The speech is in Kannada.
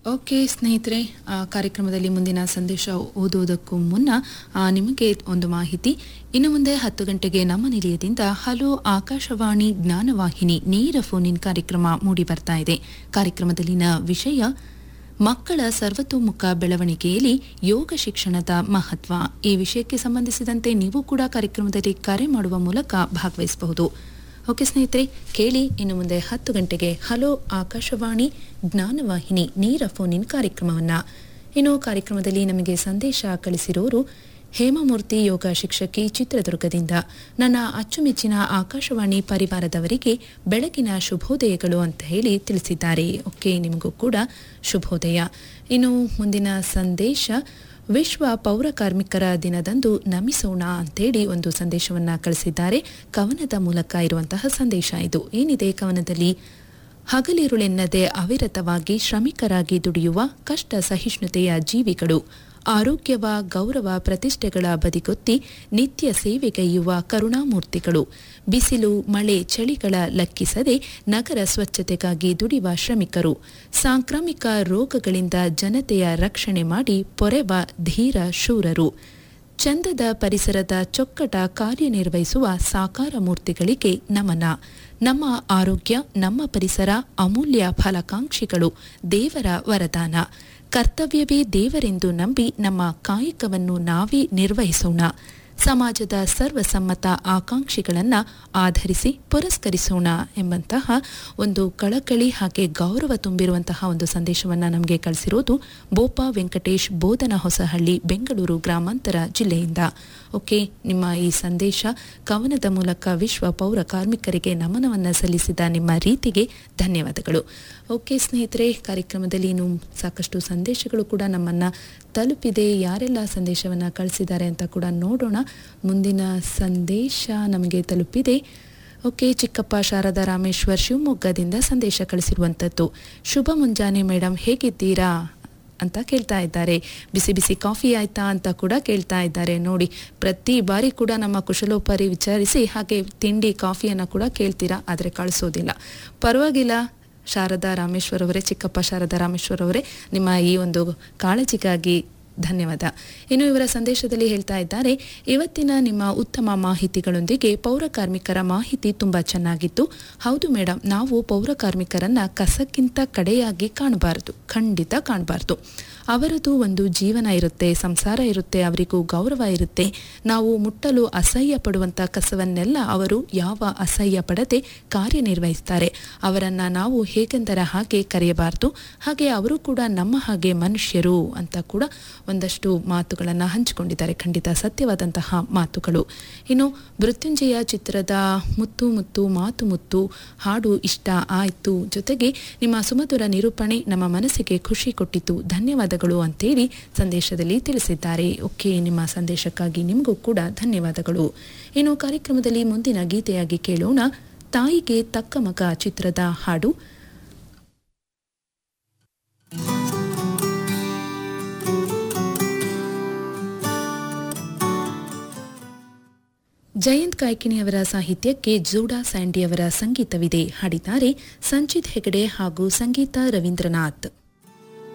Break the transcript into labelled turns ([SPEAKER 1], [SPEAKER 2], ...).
[SPEAKER 1] ಓಕೆ ಸ್ನೇಹಿತರೆ ಆ, ಕಾರ್ಯಕ್ರಮದಲ್ಲಿ ಮುಂದಿನ ಸಂದೇಶ ಓದುವುದಕ್ಕೂ ಮುನ್ನ ಆ, ನಿಮಗೆ ಒಂದು ಮಾಹಿತಿ ಇನ್ನು ಮುಂದೆ ಹತ್ತು ಗಂಟೆಗೆ ನಮ್ಮ ನಿಲಯದಿಂದ ಹಲೋ ಆಕಾಶವಾಣಿ ಜ್ಞಾನವಾಹಿನಿ ನೇರ ಫೋನ್ ಇನ್ ಕಾರ್ಯಕ್ರಮ ಮೂಡಿ ಬರ್ತಾ ಇದೆ ಕಾರ್ಯಕ್ರಮದಲ್ಲಿನ ವಿಷಯ ಮಕ್ಕಳ ಸರ್ವತೋಮುಖ ಬೆಳವಣಿಗೆಯಲ್ಲಿ ಯೋಗ ಶಿಕ್ಷಣದ ಮಹತ್ವ ಈ ವಿಷಯಕ್ಕೆ ಸಂಬಂಧಿಸಿದಂತೆ ನೀವು ಕೂಡ ಕಾರ್ಯಕ್ರಮದಲ್ಲಿ ಕರೆ ಮಾಡುವ ಮೂಲಕ ಭಾಗವಹಿಸಬಹುದು ಓಕೆ ಸ್ನೇಹಿತರೆ ಕೇಳಿ ಇನ್ನು ಮುಂದೆ ಹತ್ತು ಗಂಟೆಗೆ ಹಲೋ ಆಕಾಶವಾಣಿ ಜ್ಞಾನವಾಹಿನಿ ನೇರ ಫೋನ್ ಇನ್ ಕಾರ್ಯಕ್ರಮವನ್ನ ಇನ್ನು ಕಾರ್ಯಕ್ರಮದಲ್ಲಿ ನಮಗೆ ಸಂದೇಶ ಕಳಿಸಿರೋರು ಹೇಮಮೂರ್ತಿ ಯೋಗ ಶಿಕ್ಷಕಿ ಚಿತ್ರದುರ್ಗದಿಂದ ನನ್ನ ಅಚ್ಚುಮೆಚ್ಚಿನ ಆಕಾಶವಾಣಿ ಪರಿವಾರದವರಿಗೆ ಬೆಳಗಿನ ಶುಭೋದಯಗಳು ಅಂತ ಹೇಳಿ ತಿಳಿಸಿದ್ದಾರೆ ಓಕೆ ನಿಮಗೂ ಕೂಡ ಶುಭೋದಯ ಇನ್ನು ಮುಂದಿನ ಸಂದೇಶ ವಿಶ್ವ ಪೌರ ಕಾರ್ಮಿಕರ ದಿನದಂದು ನಮಿಸೋಣ ಅಂತೇಳಿ ಒಂದು ಸಂದೇಶವನ್ನ ಕಳಿಸಿದ್ದಾರೆ ಕವನದ ಮೂಲಕ ಇರುವಂತಹ ಸಂದೇಶ ಇದು ಏನಿದೆ ಕವನದಲ್ಲಿ ಹಗಲಿರುಳೆನ್ನದೆ ಅವಿರತವಾಗಿ ಶ್ರಮಿಕರಾಗಿ ದುಡಿಯುವ ಕಷ್ಟ ಸಹಿಷ್ಣುತೆಯ ಜೀವಿಗಳು ಆರೋಗ್ಯವ ಗೌರವ ಪ್ರತಿಷ್ಠೆಗಳ ಬದಿಗೊತ್ತಿ ನಿತ್ಯ ಸೇವೆಗೈಯುವ ಕರುಣಾಮೂರ್ತಿಗಳು ಬಿಸಿಲು ಮಳೆ ಚಳಿಗಳ ಲೆಕ್ಕಿಸದೆ ನಗರ ಸ್ವಚ್ಛತೆಗಾಗಿ ದುಡಿಯುವ ಶ್ರಮಿಕರು ಸಾಂಕ್ರಾಮಿಕ ರೋಗಗಳಿಂದ ಜನತೆಯ ರಕ್ಷಣೆ ಮಾಡಿ ಪೊರೆವ ಧೀರ ಶೂರರು ಚಂದದ ಪರಿಸರದ ಚೊಕ್ಕಟ ಕಾರ್ಯನಿರ್ವಹಿಸುವ ಸಾಕಾರ ಮೂರ್ತಿಗಳಿಗೆ ನಮನ ನಮ್ಮ ಆರೋಗ್ಯ ನಮ್ಮ ಪರಿಸರ ಅಮೂಲ್ಯ ಫಲಕಾಂಕ್ಷಿಗಳು ದೇವರ ವರದಾನ ಕರ್ತವ್ಯವೇ ದೇವರೆಂದು ನಂಬಿ ನಮ್ಮ ಕಾಯಕವನ್ನು ನಾವೇ ನಿರ್ವಹಿಸೋಣ ಸಮಾಜದ ಸರ್ವಸಮ್ಮತ ಆಕಾಂಕ್ಷಿಗಳನ್ನು ಆಧರಿಸಿ ಪುರಸ್ಕರಿಸೋಣ ಎಂಬಂತಹ ಒಂದು ಕಳಕಳಿ ಹಾಗೆ ಗೌರವ ತುಂಬಿರುವಂತಹ ಒಂದು ಸಂದೇಶವನ್ನು ನಮಗೆ ಕಳಿಸಿರೋದು ಬೋಪಾ ವೆಂಕಟೇಶ್ ಬೋಧನ ಹೊಸಹಳ್ಳಿ ಬೆಂಗಳೂರು ಗ್ರಾಮಾಂತರ ಜಿಲ್ಲೆಯಿಂದ ಓಕೆ ನಿಮ್ಮ ಈ ಸಂದೇಶ ಕವನದ ಮೂಲಕ ವಿಶ್ವ ಪೌರ ಕಾರ್ಮಿಕರಿಗೆ ನಮನವನ್ನು ಸಲ್ಲಿಸಿದ ನಿಮ್ಮ ರೀತಿಗೆ ಧನ್ಯವಾದಗಳು ಓಕೆ ಸ್ನೇಹಿತರೆ ಕಾರ್ಯಕ್ರಮದಲ್ಲಿ ಇನ್ನು ಸಾಕಷ್ಟು ಸಂದೇಶಗಳು ಕೂಡ ನಮ್ಮನ್ನ ತಲುಪಿದೆ ಯಾರೆಲ್ಲ ಸಂದೇಶವನ್ನು ಕಳಿಸಿದ್ದಾರೆ ಅಂತ ಕೂಡ ನೋಡೋಣ ಮುಂದಿನ ಸಂದೇಶ ನಮಗೆ ತಲುಪಿದೆ ಓಕೆ ಚಿಕ್ಕಪ್ಪ ಶಾರದಾ ರಾಮೇಶ್ವರ್ ಶಿವಮೊಗ್ಗದಿಂದ ಸಂದೇಶ ಕಳಿಸಿರುವಂಥದ್ದು ಶುಭ ಮುಂಜಾನೆ ಮೇಡಮ್ ಹೇಗಿದ್ದೀರಾ ಅಂತ ಕೇಳ್ತಾ ಇದ್ದಾರೆ ಬಿಸಿ ಬಿಸಿ ಕಾಫಿ ಆಯ್ತಾ ಅಂತ ಕೂಡ ಕೇಳ್ತಾ ಇದ್ದಾರೆ ನೋಡಿ ಪ್ರತಿ ಬಾರಿ ಕೂಡ ನಮ್ಮ ಕುಶಲೋಪರಿ ವಿಚಾರಿಸಿ ಹಾಗೆ ತಿಂಡಿ ಕಾಫಿಯನ್ನು ಕೂಡ ಕೇಳ್ತೀರಾ ಆದರೆ ಕಳಿಸೋದಿಲ್ಲ ಪರವಾಗಿಲ್ಲ ಶಾರದಾ ರಾಮೇಶ್ವರ್ ಅವರೇ ಚಿಕ್ಕಪ್ಪ ಶಾರದಾ ರಾಮೇಶ್ವರ್ ಅವರೇ ನಿಮ್ಮ ಈ ಒಂದು ಕಾಳಜಿಗಾಗಿ ಧನ್ಯವಾದ ಇನ್ನು ಇವರ ಸಂದೇಶದಲ್ಲಿ ಹೇಳ್ತಾ ಇದ್ದಾರೆ ಇವತ್ತಿನ ನಿಮ್ಮ ಉತ್ತಮ ಮಾಹಿತಿಗಳೊಂದಿಗೆ ಪೌರ ಕಾರ್ಮಿಕರ ಮಾಹಿತಿ ತುಂಬಾ ಚೆನ್ನಾಗಿತ್ತು ಹೌದು ಮೇಡಮ್ ನಾವು ಪೌರ ಕಾರ್ಮಿಕರನ್ನ ಕಸಕ್ಕಿಂತ ಕಡೆಯಾಗಿ ಕಾಣಬಾರದು ಖಂಡಿತ ಕಾಣಬಾರ್ದು ಅವರದು ಒಂದು ಜೀವನ ಇರುತ್ತೆ ಸಂಸಾರ ಇರುತ್ತೆ ಅವರಿಗೂ ಗೌರವ ಇರುತ್ತೆ ನಾವು ಮುಟ್ಟಲು ಅಸಹ್ಯ ಪಡುವಂಥ ಕಸವನ್ನೆಲ್ಲ ಅವರು ಯಾವ ಅಸಹ್ಯ ಪಡದೆ ಕಾರ್ಯನಿರ್ವಹಿಸ್ತಾರೆ ಅವರನ್ನ ನಾವು ಹೇಗೆಂದರ ಹಾಗೆ ಕರೆಯಬಾರದು ಹಾಗೆ ಅವರು ಕೂಡ ನಮ್ಮ ಹಾಗೆ ಮನುಷ್ಯರು ಅಂತ ಕೂಡ ಒಂದಷ್ಟು ಮಾತುಗಳನ್ನು ಹಂಚಿಕೊಂಡಿದ್ದಾರೆ ಖಂಡಿತ ಸತ್ಯವಾದಂತಹ ಮಾತುಗಳು ಇನ್ನು ಮೃತ್ಯುಂಜಯ ಚಿತ್ರದ ಮುತ್ತು ಮುತ್ತು ಮಾತು ಮುತ್ತು ಹಾಡು ಇಷ್ಟ ಆಯ್ತು ಜೊತೆಗೆ ನಿಮ್ಮ ಸುಮಧುರ ನಿರೂಪಣೆ ನಮ್ಮ ಮನಸ್ಸಿಗೆ ಖುಷಿ ಕೊಟ್ಟಿತು ಧನ್ಯವಾದಗಳು ಅಂತೇಳಿ ಸಂದೇಶದಲ್ಲಿ ತಿಳಿಸಿದ್ದಾರೆ ಓಕೆ ನಿಮ್ಮ ಸಂದೇಶಕ್ಕಾಗಿ ನಿಮಗೂ ಕೂಡ ಧನ್ಯವಾದಗಳು ಇನ್ನು ಕಾರ್ಯಕ್ರಮದಲ್ಲಿ ಮುಂದಿನ ಗೀತೆಯಾಗಿ ಕೇಳೋಣ ತಾಯಿಗೆ ತಕ್ಕ ಮಗ ಚಿತ್ರದ ಹಾಡು ಜಯಂತ್ ಕಾಯ್ಕಿಣಿಯವರ ಸಾಹಿತ್ಯಕ್ಕೆ ಜೋಡಾ ಸ್ಯಾಂಡಿಯವರ ಸಂಗೀತವಿದೆ ಹಾಡಿದ್ದಾರೆ ಸಂಚಿತ್ ಹೆಗಡೆ ಹಾಗೂ ಸಂಗೀತ ರವೀಂದ್ರನಾಥ್